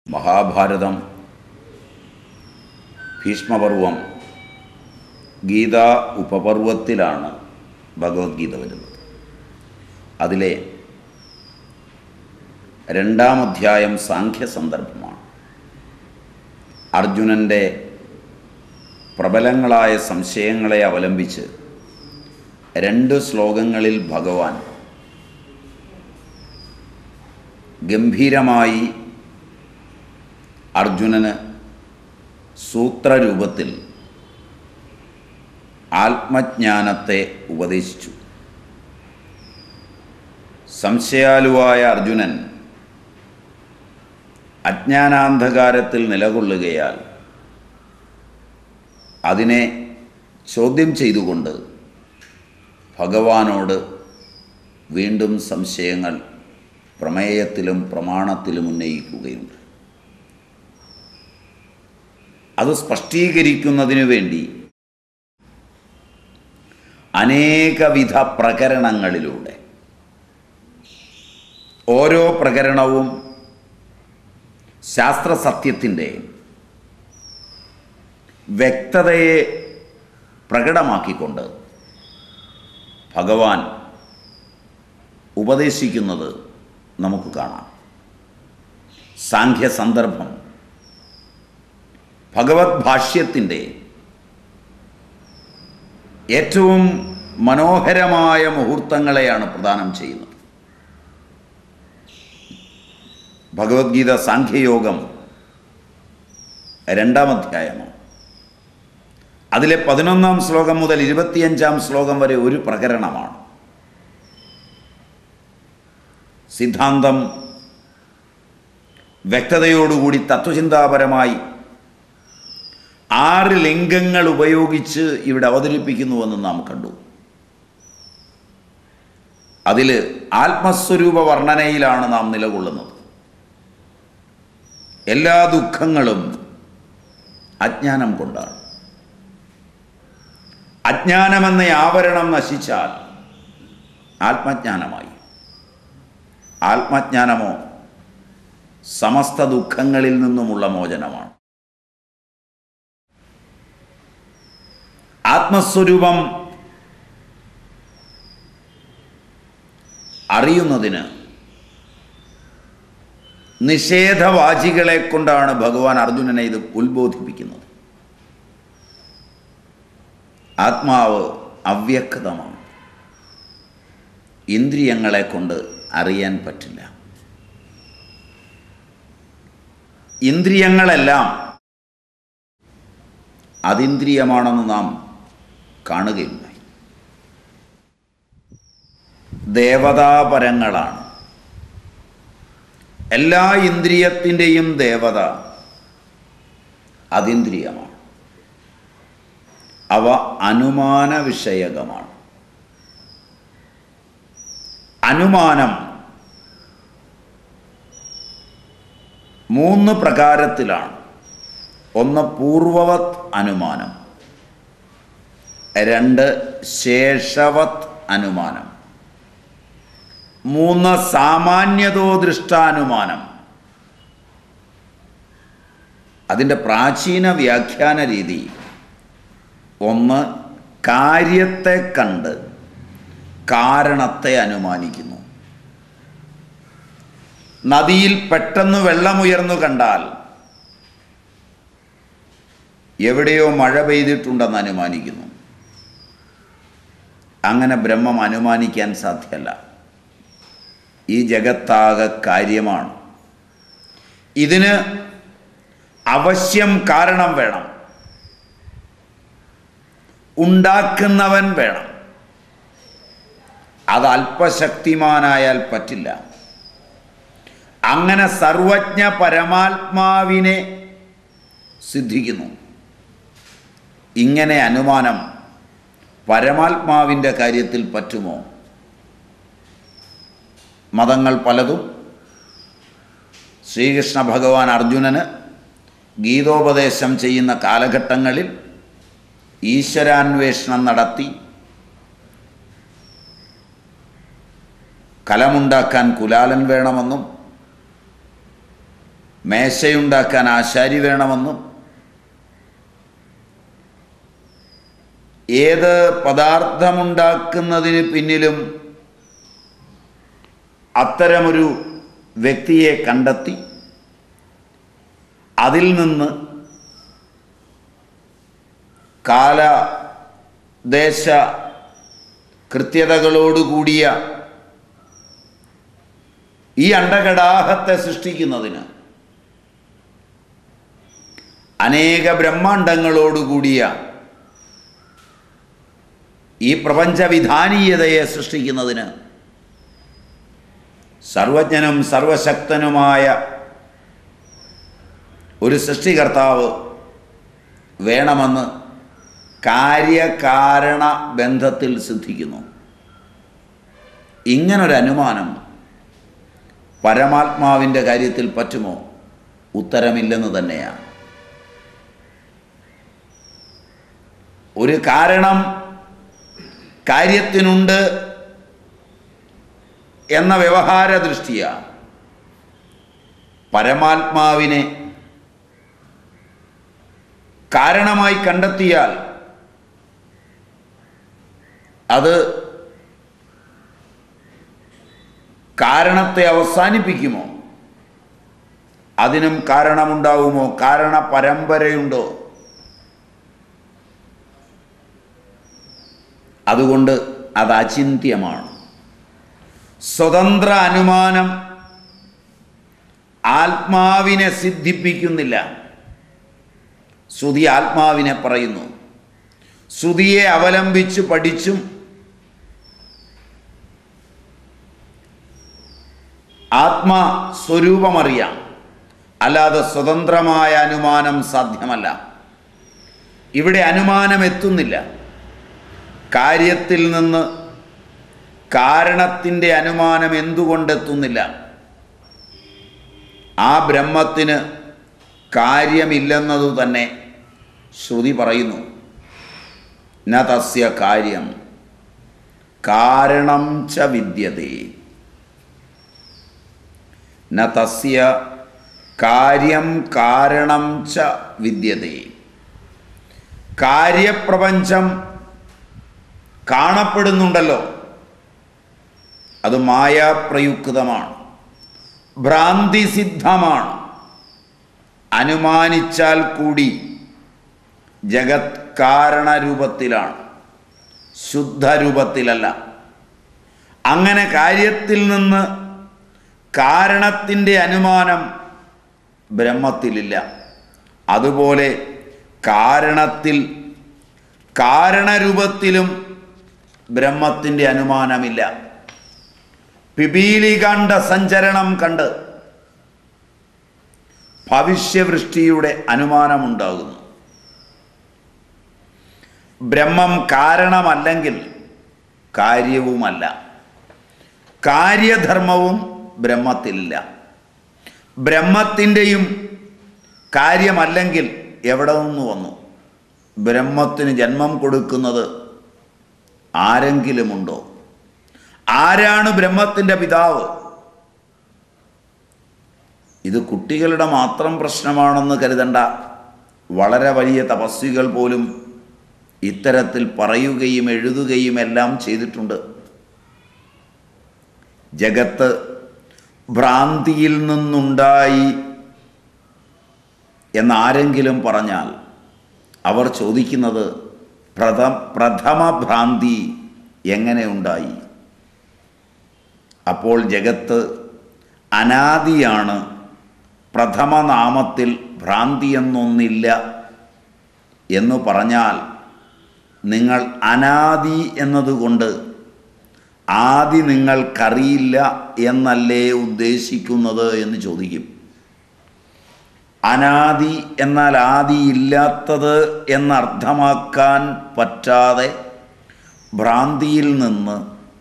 മഹാഭാരതം ഭീഷ്മപർവം ഗീതാ ഉപപർവത്തിലാണ് ഭഗവത്ഗീത വരുന്നത് അതിലെ രണ്ടാം അധ്യായം സാഖ്യ സന്ദർഭമാണ് അർജുനൻ്റെ പ്രബലങ്ങളായ സംശയങ്ങളെ അവലംബിച്ച് രണ്ട് ശ്ലോകങ്ങളിൽ ഭഗവാൻ ഗംഭീരമായി അർജുനന് സൂത്രരൂപത്തിൽ ആത്മജ്ഞാനത്തെ ഉപദേശിച്ചു സംശയാലുവായ അർജുനൻ അജ്ഞാനാന്ധകാരത്തിൽ നിലകൊള്ളുകയാൽ അതിനെ ചോദ്യം ചെയ്തുകൊണ്ട് ഭഗവാനോട് വീണ്ടും സംശയങ്ങൾ പ്രമേയത്തിലും പ്രമാണത്തിലും ഉന്നയിക്കുകയുണ്ട് അത് സ്പഷ്ടീകരിക്കുന്നതിനു വേണ്ടി അനേകവിധ പ്രകരണങ്ങളിലൂടെ ഓരോ പ്രകരണവും ശാസ്ത്രസത്യത്തിൻ്റെ വ്യക്തതയെ പ്രകടമാക്കിക്കൊണ്ട് ഭഗവാൻ ഉപദേശിക്കുന്നത് നമുക്ക് കാണാം സാഖ്യ സന്ദർഭം ഭഗവത് ഭാഷ്യത്തിൻ്റെ ഏറ്റവും മനോഹരമായ മുഹൂർത്തങ്ങളെയാണ് പ്രദാനം ചെയ്യുന്നത് ഭഗവത്ഗീത സാഖ്യയോഗം രണ്ടാം അധ്യായമാണ് അതിലെ പതിനൊന്നാം ശ്ലോകം മുതൽ ഇരുപത്തിയഞ്ചാം ശ്ലോകം വരെ ഒരു പ്രകരണമാണ് സിദ്ധാന്തം വ്യക്തതയോടുകൂടി തത്വചിന്താപരമായി ആറ് ലിംഗങ്ങൾ ഉപയോഗിച്ച് ഇവിടെ അവതരിപ്പിക്കുന്നുവെന്ന് നാം കണ്ടു അതിൽ ആത്മസ്വരൂപ വർണ്ണനയിലാണ് നാം നിലകൊള്ളുന്നത് എല്ലാ ദുഃഖങ്ങളും അജ്ഞാനം കൊണ്ടാണ് അജ്ഞാനമെന്ന ആവരണം നശിച്ചാൽ ആത്മജ്ഞാനമായി ആത്മജ്ഞാനമോ സമസ്ത ദുഃഖങ്ങളിൽ നിന്നുമുള്ള മോചനമാണ് ആത്മസ്വരൂപം അറിയുന്നതിന് നിഷേധവാചികളെ കൊണ്ടാണ് ഭഗവാൻ അർജുനനെ ഇത് ഉത്ബോധിപ്പിക്കുന്നത് ആത്മാവ് അവ്യക്തമാണ് ഇന്ദ്രിയങ്ങളെ കൊണ്ട് അറിയാൻ പറ്റില്ല ഇന്ദ്രിയങ്ങളെല്ലാം അതിന്ദ്രിയമാണെന്ന് നാം കാണുകയുണ്ടായി ദേവതാപരങ്ങളാണ് എല്ലാ ഇന്ദ്രിയത്തിൻ്റെയും ദേവത അതിന്ദ്രിയമാണ് അവ അനുമാന വിഷയകമാണ് അനുമാനം മൂന്ന് പ്രകാരത്തിലാണ് ഒന്ന് പൂർവവത് അനുമാനം രണ്ട് ശേഷവത് അനുമാനം മൂന്ന് സാമാന്യതോ ദൃഷ്ടാനുമാനം അതിൻ്റെ പ്രാചീന വ്യാഖ്യാന രീതി ഒന്ന് കാര്യത്തെ കണ്ട് കാരണത്തെ അനുമാനിക്കുന്നു നദിയിൽ പെട്ടെന്ന് വെള്ളമുയർന്നു കണ്ടാൽ എവിടെയോ മഴ പെയ്തിട്ടുണ്ടെന്ന് അനുമാനിക്കുന്നു അങ്ങനെ ബ്രഹ്മം അനുമാനിക്കാൻ സാധ്യമല്ല ഈ ജഗത്താകെ കാര്യമാണ് ഇതിന് അവശ്യം കാരണം വേണം ഉണ്ടാക്കുന്നവൻ വേണം അത് അല്പശക്തിമാനായാൽ പറ്റില്ല അങ്ങനെ സർവജ്ഞ പരമാത്മാവിനെ സിദ്ധിക്കുന്നു ഇങ്ങനെ അനുമാനം പരമാത്മാവിൻ്റെ കാര്യത്തിൽ പറ്റുമോ മതങ്ങൾ പലതും ശ്രീകൃഷ്ണ ഭഗവാൻ അർജുനന് ഗീതോപദേശം ചെയ്യുന്ന കാലഘട്ടങ്ങളിൽ ഈശ്വരാന്വേഷണം നടത്തി കലമുണ്ടാക്കാൻ കുലാലൻ വേണമെന്നും മേശയുണ്ടാക്കാൻ ആശാരി വേണമെന്നും ഏത് പദാർത്ഥമുണ്ടാക്കുന്നതിന് പിന്നിലും അത്തരമൊരു വ്യക്തിയെ കണ്ടെത്തി അതിൽ നിന്ന് കാല ദേശ കൃത്യതകളോടുകൂടിയ ഈ അണ്ടകടാഹത്തെ സൃഷ്ടിക്കുന്നതിന് അനേക ബ്രഹ്മാണ്ടങ്ങളോടുകൂടിയ ഈ പ്രപഞ്ചവിധാനീയതയെ സൃഷ്ടിക്കുന്നതിന് സർവജ്ഞനും സർവശക്തനുമായ ഒരു സൃഷ്ടികർത്താവ് വേണമെന്ന് കാര്യകാരണ ബന്ധത്തിൽ സിദ്ധിക്കുന്നു ഇങ്ങനൊരു അനുമാനം പരമാത്മാവിൻ്റെ കാര്യത്തിൽ പറ്റുമോ ഉത്തരമില്ലെന്ന് തന്നെയാണ് ഒരു കാരണം കാര്യത്തിനുണ്ട് എന്ന വ്യവഹാര ദൃഷ്ടിയ പരമാത്മാവിനെ കാരണമായി കണ്ടെത്തിയാൽ അത് കാരണത്തെ അവസാനിപ്പിക്കുമോ അതിനും കാരണമുണ്ടാവുമോ കാരണ പരമ്പരയുണ്ടോ അതുകൊണ്ട് അത് അചിന്ത്യമാണ് സ്വതന്ത്ര അനുമാനം ആത്മാവിനെ സിദ്ധിപ്പിക്കുന്നില്ല ശ്രുതി ആത്മാവിനെ പറയുന്നു ശ്രുതിയെ അവലംബിച്ച് പഠിച്ചും ആത്മാ സ്വരൂപമറിയാം അല്ലാതെ സ്വതന്ത്രമായ അനുമാനം സാധ്യമല്ല ഇവിടെ അനുമാനം എത്തുന്നില്ല കാര്യത്തിൽ നിന്ന് കാരണത്തിൻ്റെ അനുമാനം എന്തുകൊണ്ടെത്തുന്നില്ല ആ ബ്രഹ്മത്തിന് കാര്യമില്ലെന്നതു തന്നെ ശ്രുതി പറയുന്നു ന തസ്യ കാര്യം കാരണം ച വിദ്യതേ ന തസ്യ കാര്യം കാരണം ച വിദ്യതേ കാര്യപ്രപഞ്ചം കാണപ്പെടുന്നുണ്ടല്ലോ അത് മായാപ്രയുക്തമാണ് ഭ്രാന്തിസിദ്ധമാണ് അനുമാനിച്ചാൽ കൂടി ജഗത് കാരണരൂപത്തിലാണ് ശുദ്ധരൂപത്തിലല്ല അങ്ങനെ കാര്യത്തിൽ നിന്ന് കാരണത്തിൻ്റെ അനുമാനം ബ്രഹ്മത്തിലില്ല അതുപോലെ കാരണത്തിൽ കാരണരൂപത്തിലും ബ്രഹ്മത്തിൻ്റെ അനുമാനമില്ല പിപീലി കണ്ട സഞ്ചരണം കണ്ട് ഭവിഷ്യവൃഷ്ടിയുടെ അനുമാനമുണ്ടാകുന്നു ബ്രഹ്മം കാരണമല്ലെങ്കിൽ കാര്യവുമല്ല കാര്യധർമ്മവും ബ്രഹ്മത്തിലില്ല ബ്രഹ്മത്തിൻ്റെയും കാര്യമല്ലെങ്കിൽ എവിടെ നിന്ന് വന്നു ബ്രഹ്മത്തിന് ജന്മം കൊടുക്കുന്നത് ആരെങ്കിലുമുണ്ടോ ആരാണ് ബ്രഹ്മത്തിൻ്റെ പിതാവ് ഇത് കുട്ടികളുടെ മാത്രം പ്രശ്നമാണെന്ന് കരുതണ്ട വളരെ വലിയ തപസ്വികൾ പോലും ഇത്തരത്തിൽ പറയുകയും എഴുതുകയും എല്ലാം ചെയ്തിട്ടുണ്ട് ജഗത്ത് ഭ്രാന്തിയിൽ നിന്നുണ്ടായി എന്നാരെങ്കിലും പറഞ്ഞാൽ അവർ ചോദിക്കുന്നത് പ്രഥ പ്രഥമ ഭ്രാന്തി എങ്ങനെ ഉണ്ടായി അപ്പോൾ ജഗത്ത് അനാദിയാണ് പ്രഥമ നാമത്തിൽ ഭ്രാന്തി എന്നൊന്നില്ല എന്ന് പറഞ്ഞാൽ നിങ്ങൾ അനാദി എന്നതുകൊണ്ട് ആദി നിങ്ങൾക്കറിയില്ല എന്നല്ലേ ഉദ്ദേശിക്കുന്നത് എന്ന് ചോദിക്കും അനാദി എന്നാൽ ആദി ഇല്ലാത്തത് എന്നർത്ഥമാക്കാൻ പറ്റാതെ ഭ്രാന്തിയിൽ നിന്ന്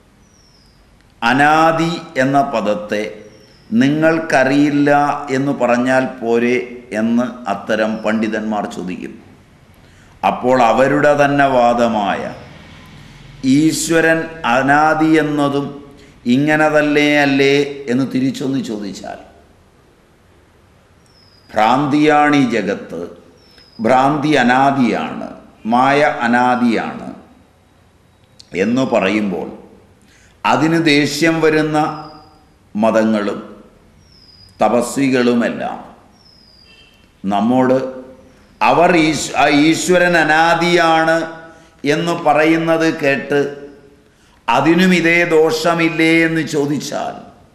അനാദി എന്ന പദത്തെ നിങ്ങൾക്കറിയില്ല എന്ന് പറഞ്ഞാൽ പോരെ എന്ന് അത്തരം പണ്ഡിതന്മാർ ചോദിക്കും അപ്പോൾ അവരുടെ തന്നെ വാദമായ ഈശ്വരൻ അനാദി എന്നതും ഇങ്ങനെ തന്നെ അല്ലേ എന്ന് തിരിച്ചൊന്ന് ചോദിച്ചാൽ ഭ്രാന്തിയാണ് ഈ ജഗത്ത് ഭ്രാന്തി അനാദിയാണ് മായ അനാദിയാണ് എന്ന് പറയുമ്പോൾ അതിന് ദേഷ്യം വരുന്ന മതങ്ങളും തപസ്വികളുമെല്ലാം നമ്മോട് അവർ ഈശ് ആ ഈശ്വരൻ അനാദിയാണ് എന്ന് പറയുന്നത് കേട്ട് അതിനും ഇതേ ദോഷമില്ലേ എന്ന് ചോദിച്ചാൽ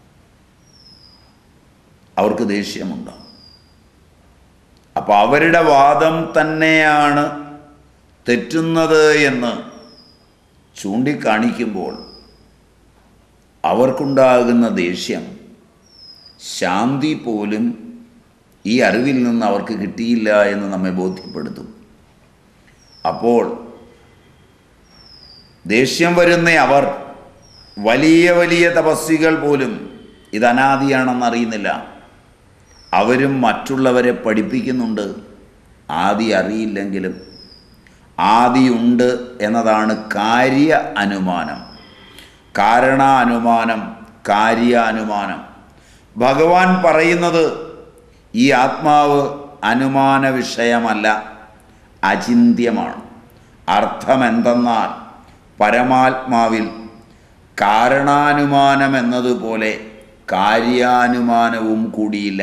അവർക്ക് ദേഷ്യമുണ്ടാവും അപ്പോൾ അവരുടെ വാദം തന്നെയാണ് തെറ്റുന്നത് എന്ന് ചൂണ്ടിക്കാണിക്കുമ്പോൾ അവർക്കുണ്ടാകുന്ന ദേഷ്യം ശാന്തി പോലും ഈ അറിവിൽ നിന്ന് അവർക്ക് കിട്ടിയില്ല എന്ന് നമ്മെ ബോധ്യപ്പെടുത്തും അപ്പോൾ ദേഷ്യം വരുന്ന അവർ വലിയ വലിയ തപസ്വികൾ പോലും ഇത് അനാദിയാണെന്ന് അറിയുന്നില്ല അവരും മറ്റുള്ളവരെ പഠിപ്പിക്കുന്നുണ്ട് ആദി അറിയില്ലെങ്കിലും ആദിയുണ്ട് എന്നതാണ് കാര്യ അനുമാനം കാരണാനുമാനം കാര്യാനുമാനം ഭഗവാൻ പറയുന്നത് ഈ ആത്മാവ് അനുമാന വിഷയമല്ല അചിന്യമാണ് അർത്ഥമെന്തെന്നാൽ പരമാത്മാവിൽ കാരണാനുമാനം എന്നതുപോലെ കാര്യാനുമാനവും കൂടിയില്ല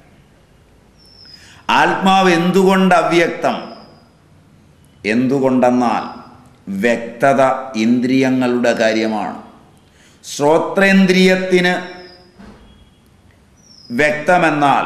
ആത്മാവ് എന്തുകൊണ്ട് അവ്യക്തം എന്തുകൊണ്ടെന്നാൽ വ്യക്തത ഇന്ദ്രിയങ്ങളുടെ കാര്യമാണ് ശ്രോത്രേന്ദ്രിയത്തിന് വ്യക്തമെന്നാൽ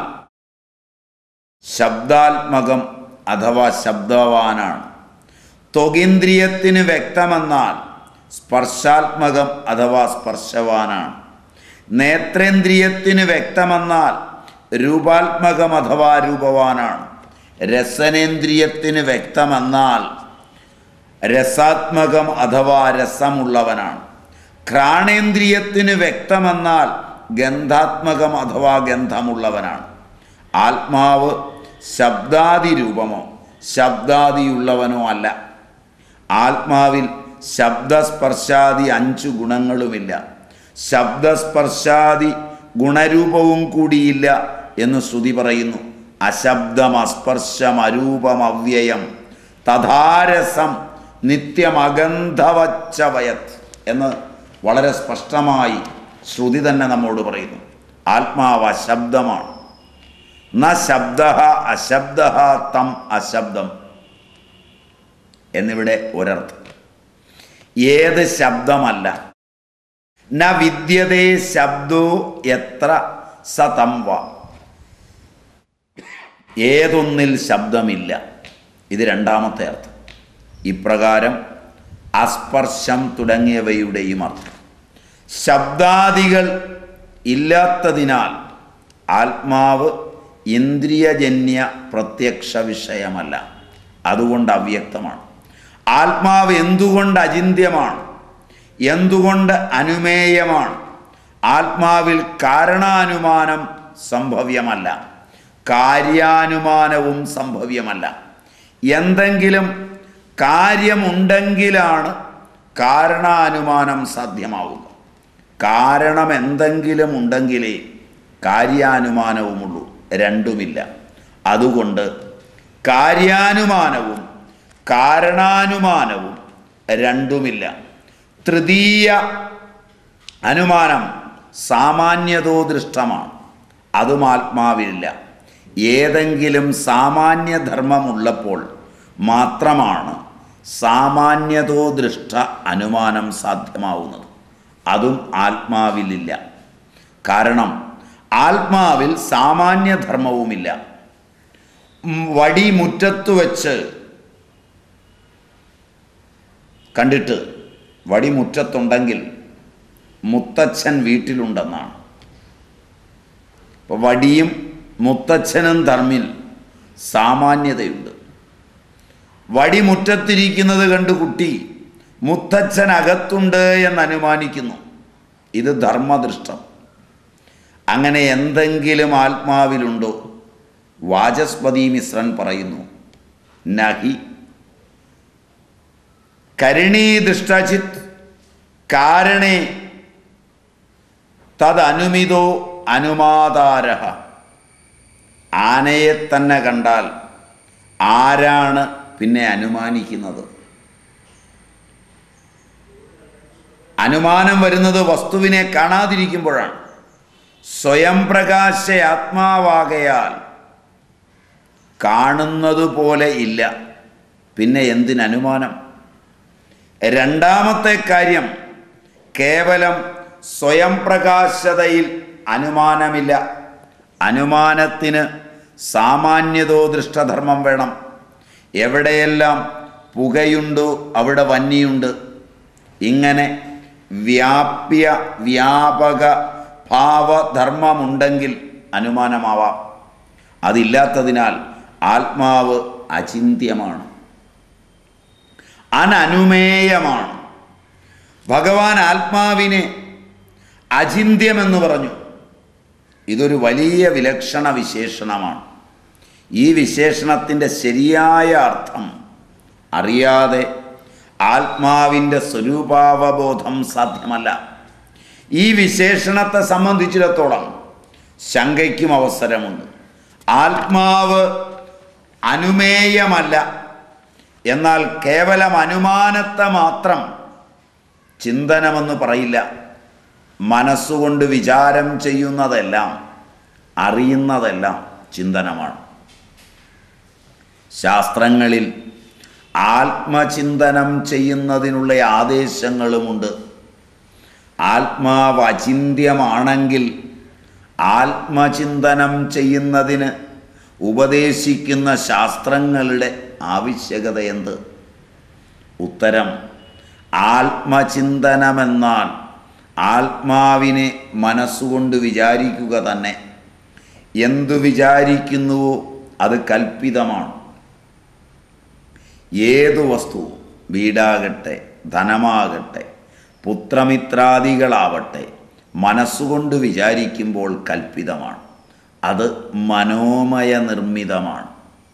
ശബ്ദാത്മകം അഥവാ ശബ്ദവാനാണ് ത്വകേന്ദ്രിയത്തിന് വ്യക്തമെന്നാൽ സ്പർശാത്മകം അഥവാ സ്പർശവാനാണ് നേത്രേന്ദ്രിയത്തിന് വ്യക്തമെന്നാൽ രൂപാത്മകം അഥവാ രൂപവാനാണ് രസനേന്ദ്രിയത്തിന് വ്യക്തമെന്നാൽ രസാത്മകം അഥവാ രസമുള്ളവനാണ് ഘ്രാണേന്ദ്രിയത്തിന് വ്യക്തമെന്നാൽ ഗന്ധാത്മകം അഥവാ ഗന്ധമുള്ളവനാണ് ആത്മാവ് ശബ്ദാദി രൂപമോ ശബ്ദാദിയുള്ളവനോ അല്ല ആത്മാവിൽ ശബ്ദസ്പർശാദി അഞ്ചു ഗുണങ്ങളുമില്ല ശബ്ദസ്പർശാദി ഗുണരൂപവും കൂടിയില്ല എന്ന് ശ്രുതി പറയുന്നു അശബ്ദം അസ്പർശം അരൂപം അവ്യയം തഥാരസം നിത്യമഗന്ധവച്ചവയത് എന്ന് വളരെ സ്പഷ്ടമായി ശ്രുതി തന്നെ നമ്മോട് പറയുന്നു ആത്മാവ് അശബ്ദമാണ് ന ശബ്ദ അശബ്ദ തം അശബ്ദം എന്നിവിടെ ഒരർത്ഥം ഏത് ശബ്ദമല്ല ന വിദ്യതേ ശബ്ദോ എത്ര സതം വ ഏതൊന്നിൽ ശബ്ദമില്ല ഇത് രണ്ടാമത്തെ അർത്ഥം ഇപ്രകാരം അസ്പർശം തുടങ്ങിയവയുടെയും അർത്ഥം ശബ്ദാദികൾ ഇല്ലാത്തതിനാൽ ആത്മാവ് ഇന്ദ്രിയജന്യ പ്രത്യക്ഷ വിഷയമല്ല അതുകൊണ്ട് അവ്യക്തമാണ് ആത്മാവ് എന്തുകൊണ്ട് അചിന്യമാണ് എന്തുകൊണ്ട് അനുമേയമാണ് ആത്മാവിൽ കാരണാനുമാനം സംഭവ്യമല്ല കാര്യാനുമാനവും സംഭവ്യമല്ല എന്തെങ്കിലും കാര്യമുണ്ടെങ്കിലാണ് കാരണാനുമാനം സാധ്യമാവുക കാരണം എന്തെങ്കിലും ഉണ്ടെങ്കിലേ കാര്യാനുമാനവുമുള്ളൂ രണ്ടുമില്ല അതുകൊണ്ട് കാര്യാനുമാനവും കാരണാനുമാനവും രണ്ടുമില്ല തൃതീയ അനുമാനം സാമാന്യതോ ദൃഷ്ടമാണ് അതും ആത്മാവിലില്ല ഏതെങ്കിലും സാമാന്യധർമ്മമുള്ളപ്പോൾ മാത്രമാണ് സാമാന്യതോ ദൃഷ്ട അനുമാനം സാധ്യമാവുന്നത് അതും ആത്മാവിലില്ല കാരണം ആത്മാവിൽ സാമാന്യധർമ്മവുമില്ല ഉം, വടി മുറ്റത്ത് വെച്ച് കണ്ടിട്ട് വടി മുറ്റത്തുണ്ടെങ്കിൽ മുത്തച്ഛൻ വീട്ടിലുണ്ടെന്നാണ് അപ്പോൾ വടിയും മുത്തച്ഛനും തമ്മിൽ സാമാന്യതയുണ്ട് വടി മുറ്റത്തിരിക്കുന്നത് കണ്ട് കുട്ടി മുത്തച്ഛൻ അകത്തുണ്ട് എന്ന് അനുമാനിക്കുന്നു ഇത് ധർമ്മദൃഷ്ടം അങ്ങനെ എന്തെങ്കിലും ആത്മാവിലുണ്ടോ വാചസ്പതി മിശ്രൻ പറയുന്നു നഹി കരുണീദൃഷ്ടചിത് കാരണേ തദനുമിതോ അനുമാതാര ആനയെ തന്നെ കണ്ടാൽ ആരാണ് പിന്നെ അനുമാനിക്കുന്നത് അനുമാനം വരുന്നത് വസ്തുവിനെ കാണാതിരിക്കുമ്പോഴാണ് സ്വയം പ്രകാശ ആത്മാവാകയാൽ കാണുന്നത് പോലെ ഇല്ല പിന്നെ എന്തിനനുമാനം രണ്ടാമത്തെ കാര്യം കേവലം സ്വയം പ്രകാശതയിൽ അനുമാനമില്ല അനുമാനത്തിന് സാമാന്യതോ ദൃഷ്ടധർമ്മം വേണം എവിടെയെല്ലാം പുകയുണ്ടോ അവിടെ വന്നിയുണ്ട് ഇങ്ങനെ വ്യാപ്യ വ്യാപക ഭാവധർമ്മമുണ്ടെങ്കിൽ അനുമാനമാവാം അതില്ലാത്തതിനാൽ ആത്മാവ് അചിന്യമാണ് അനനുമേയമാണ് ഭഗവാൻ ആത്മാവിനെ അചിന്യമെന്ന് പറഞ്ഞു ഇതൊരു വലിയ വിലക്ഷണ വിശേഷണമാണ് ഈ വിശേഷണത്തിൻ്റെ ശരിയായ അർത്ഥം അറിയാതെ ആത്മാവിൻ്റെ സ്വരൂപാവബോധം സാധ്യമല്ല ഈ വിശേഷണത്തെ സംബന്ധിച്ചിടത്തോളം ശങ്കയ്ക്കും അവസരമുണ്ട് ആത്മാവ് അനുമേയമല്ല എന്നാൽ കേവലം അനുമാനത്തെ മാത്രം ചിന്തനമെന്ന് പറയില്ല മനസ്സുകൊണ്ട് വിചാരം ചെയ്യുന്നതെല്ലാം അറിയുന്നതെല്ലാം ചിന്തനമാണ് ശാസ്ത്രങ്ങളിൽ ആത്മചിന്തനം ചെയ്യുന്നതിനുള്ള ആദേശങ്ങളുമുണ്ട് ആത്മാവ് അചിന്യമാണെങ്കിൽ ആത്മചിന്തനം ചെയ്യുന്നതിന് ഉപദേശിക്കുന്ന ശാസ്ത്രങ്ങളുടെ ആവശ്യകത എന്ത് ഉത്തരം ആത്മചിന്തനമെന്നാൽ ആത്മാവിനെ മനസ്സുകൊണ്ട് വിചാരിക്കുക തന്നെ എന്തു വിചാരിക്കുന്നുവോ അത് കൽപ്പിതമാണ് ഏതു വസ്തു വീടാകട്ടെ ധനമാകട്ടെ പുത്രമിത്രാദികളാവട്ടെ മനസ്സുകൊണ്ട് വിചാരിക്കുമ്പോൾ കൽപ്പിതമാണ് അത് മനോമയ നിർമ്മിതമാണ്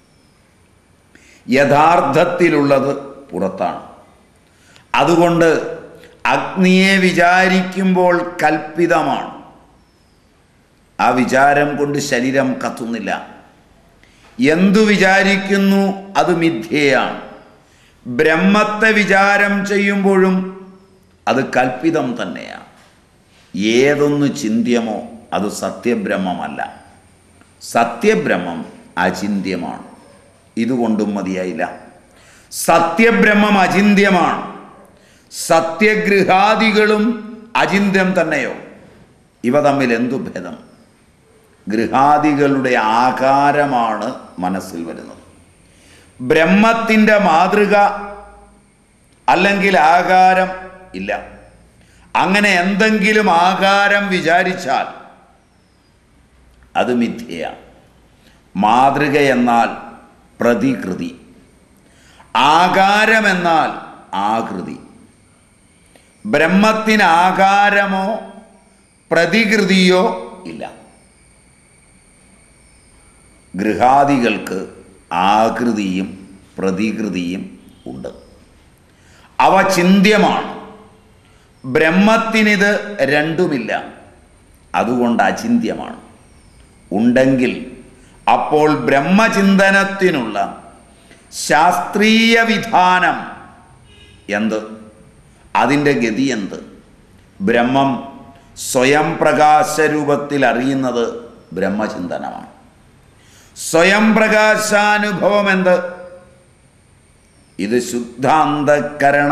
യഥാർത്ഥത്തിലുള്ളത് പുറത്താണ് അതുകൊണ്ട് അഗ്നിയെ വിചാരിക്കുമ്പോൾ കൽപ്പിതമാണ് ആ വിചാരം കൊണ്ട് ശരീരം കത്തുന്നില്ല എന്തു വിചാരിക്കുന്നു അത് മിഥ്യയാണ് ബ്രഹ്മത്തെ വിചാരം ചെയ്യുമ്പോഴും അത് കൽപ്പിതം തന്നെയാണ് ഏതൊന്ന് ചിന്യമോ അത് സത്യബ്രഹ്മമല്ല സത്യബ്രഹ്മം അചിന്യമാണ് ഇതുകൊണ്ടും മതിയായില്ല സത്യബ്രഹ്മം അചിന്യമാണ് സത്യഗൃഹാദികളും അചിന്യം തന്നെയോ ഇവ തമ്മിൽ എന്തു ഭേദം ഗൃഹാദികളുടെ ആകാരമാണ് മനസ്സിൽ വരുന്നത് ബ്രഹ്മത്തിൻ്റെ മാതൃക അല്ലെങ്കിൽ ആകാരം ഇല്ല അങ്ങനെ എന്തെങ്കിലും ആകാരം വിചാരിച്ചാൽ അത് മിഥ്യയാണ് മാതൃക എന്നാൽ പ്രതികൃതി ആകാരമെന്നാൽ ആകൃതി ബ്രഹ്മത്തിന് ആകാരമോ പ്രതികൃതിയോ ഇല്ല ഗൃഹാദികൾക്ക് ആകൃതിയും പ്രതികൃതിയും ഉണ്ട് അവ ചിന്യമാണ് ബ്രഹ്മത്തിനിത് രണ്ടുമില്ല അതുകൊണ്ട് അചിന്യമാണ് ഉണ്ടെങ്കിൽ അപ്പോൾ ബ്രഹ്മചിന്തനത്തിനുള്ള ശാസ്ത്രീയ വിധാനം എന്ത് അതിൻ്റെ ഗതി എന്ത് ബ്രഹ്മം സ്വയം പ്രകാശരൂപത്തിൽ അറിയുന്നത് ബ്രഹ്മചിന്തനമാണ് സ്വയം പ്രകാശാനുഭവം എന്ത് ഇത് ശുദ്ധാന്തകരണ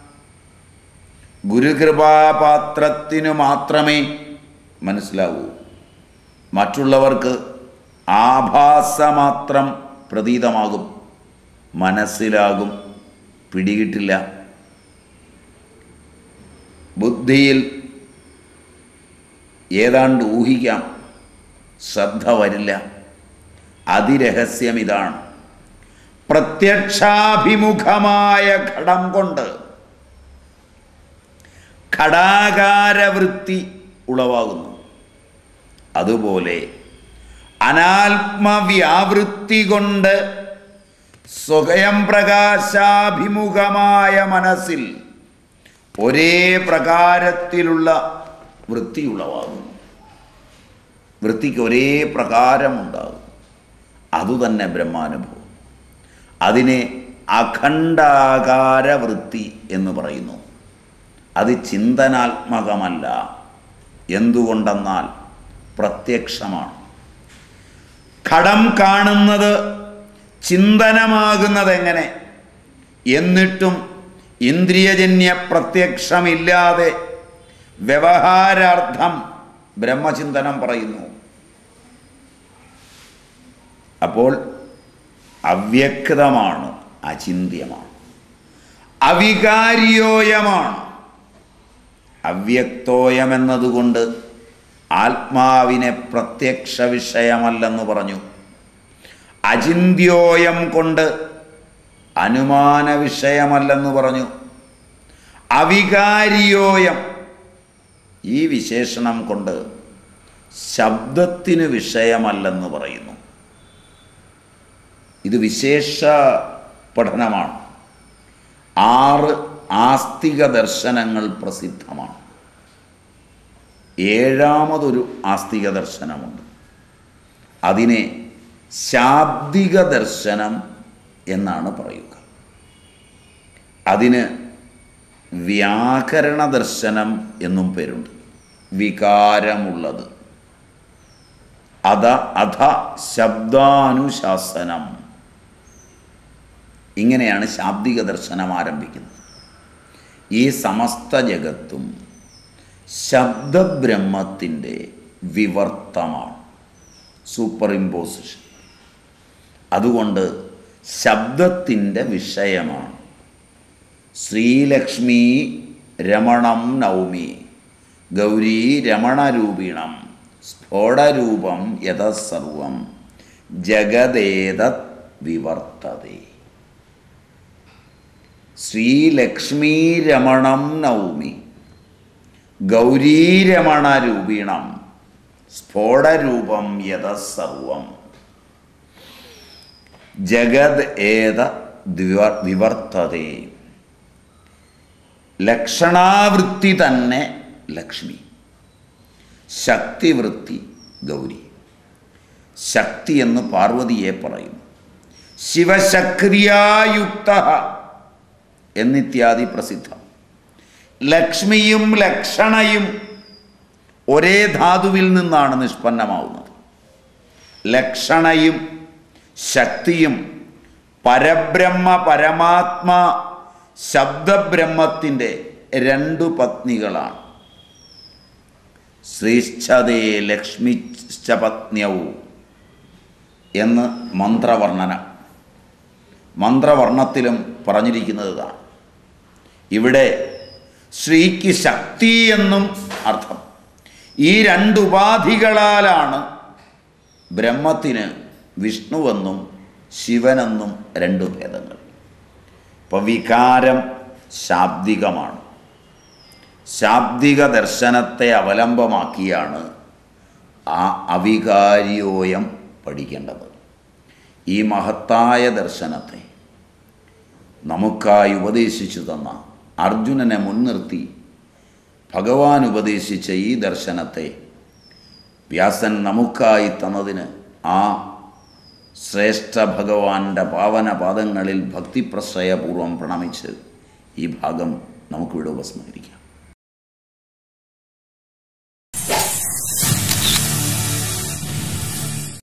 ഗുരുകൃപാപാത്രത്തിനു മാത്രമേ മനസ്സിലാവൂ മറ്റുള്ളവർക്ക് ആഭാസമാത്രം പ്രതീതമാകും മനസ്സിലാകും പിടികിട്ടില്ല ബുദ്ധിയിൽ ഏതാണ്ട് ഊഹിക്കാം ശ്രദ്ധ വരില്ല അതിരഹസ്യം ഇതാണ് പ്രത്യക്ഷാഭിമുഖമായ ഘടം കൊണ്ട് ഘടാകാരവൃത്തി ഉളവാകുന്നു അതുപോലെ അനാത്മവ്യാവൃത്തി കൊണ്ട് സ്വയം പ്രകാശാഭിമുഖമായ മനസ്സിൽ ഒരേ പ്രകാരത്തിലുള്ള വൃത്തി ഉളവാകുന്നു വൃത്തിക്ക് ഒരേ പ്രകാരമുണ്ടാകും അതുതന്നെ ബ്രഹ്മാനുഭവം അതിനെ അഖണ്ഡാകാര വൃത്തി എന്ന് പറയുന്നു അത് ചിന്തനാത്മകമല്ല എന്തുകൊണ്ടെന്നാൽ പ്രത്യക്ഷമാണ് ഘടം കാണുന്നത് ചിന്തനമാകുന്നത് എങ്ങനെ എന്നിട്ടും ഇന്ദ്രിയജന്യ പ്രത്യക്ഷമില്ലാതെ വ്യവഹാരാർത്ഥം ബ്രഹ്മചിന്തനം പറയുന്നു അപ്പോൾ അവ്യക്തമാണ് അചിന്യമാണ് അവികാര്യോയമാണ് അവ്യക്തോയമെന്നതുകൊണ്ട് ആത്മാവിനെ പ്രത്യക്ഷ വിഷയമല്ലെന്ന് പറഞ്ഞു അചിന്യോയം കൊണ്ട് അനുമാന വിഷയമല്ലെന്ന് പറഞ്ഞു അവികാരിയോയം ഈ വിശേഷണം കൊണ്ട് ശബ്ദത്തിന് വിഷയമല്ലെന്ന് പറയുന്നു ഇത് വിശേഷ പഠനമാണ് ആറ് ആസ്തിക ദർശനങ്ങൾ പ്രസിദ്ധമാണ് ഏഴാമതൊരു ആസ്തിക ദർശനമുണ്ട് അതിനെ ശാബ്ദിക ദർശനം എന്നാണ് പറയുക അതിന് വ്യാകരണ ദർശനം എന്നും പേരുണ്ട് വികാരമുള്ളത് അത അധ ശബ്ദാനുശാസനം ഇങ്ങനെയാണ് ശാബ്ദിക ദർശനം ആരംഭിക്കുന്നത് ഈ സമസ്ത ജഗത്തും ശബ്ദബ്രഹ്മത്തിൻ്റെ വിവർത്തമാണ് സൂപ്പർ ഇമ്പോസിഷൻ അതുകൊണ്ട് ശബ്ദത്തിൻ്റെ വിഷയമാണ് ശ്രീലക്ഷ്മി രമണം നൗമി ഗൗരീ രമണരൂപിണം സ്ഫോടരൂപം യഥസർവം ജഗദേതത് വിവർത്തതേ ശ്രീലക്ഷ്മീരമണം നൗമി ഗൗരീരമണരൂപിണം സ്ഫോടരൂപം യഥസർവം ജഗത് ഏത ദ്വിവ- വിവർത്തതേ ലക്ഷണാവൃത്തി തന്നെ ലക്ഷ്മി ശക്തിവൃത്തി ഗൗരി ശക്തി എന്ന് പാർവതിയെ പറയുന്നു ശിവശക്രിയായുക്ത എന്നിത്യാദി പ്രസിദ്ധം ലക്ഷ്മിയും ലക്ഷണയും ഒരേ ധാതുവിൽ നിന്നാണ് നിഷ്പന്നമാവുന്നത് ലക്ഷണയും ശക്തിയും പരബ്രഹ്മ പരമാത്മാ ശബ്ദബ്രഹ്മത്തിൻ്റെ രണ്ടു പത്നികളാണ് ശ്രീശ്ചതേ ലക്ഷ്മിശ്ച പത്ന്യവും എന്ന് മന്ത്രവർണ്ണന മന്ത്രവർണ്ണത്തിലും പറഞ്ഞിരിക്കുന്നത് ഇതാണ് ഇവിടെ ശ്രീക്ക് ശക്തി എന്നും അർത്ഥം ഈ രണ്ട് ഉപാധികളാലാണ് ബ്രഹ്മത്തിന് വിഷ്ണുവെന്നും ശിവനെന്നും രണ്ടു ഭേദങ്ങൾ ഇപ്പം വികാരം ശാബ്ദികമാണ് ശാബ്ദിക ദർശനത്തെ അവലംബമാക്കിയാണ് ആ അവികാരിയോയം പഠിക്കേണ്ടത് ഈ മഹത്തായ ദർശനത്തെ നമുക്കായി ഉപദേശിച്ചു തന്ന അർജുനനെ മുൻനിർത്തി ഭഗവാൻ ഉപദേശിച്ച ഈ ദർശനത്തെ വ്യാസൻ നമുക്കായി തന്നതിന് ആ ശ്രേഷ്ഠ ഭഗവാന്റെ പാവന പാദങ്ങളിൽ ഭക്തിപ്രശ്രയപൂർവം പ്രണമിച്ച് ഈ ഭാഗം നമുക്കിവിടെ ഉപസ്മരിക്കാം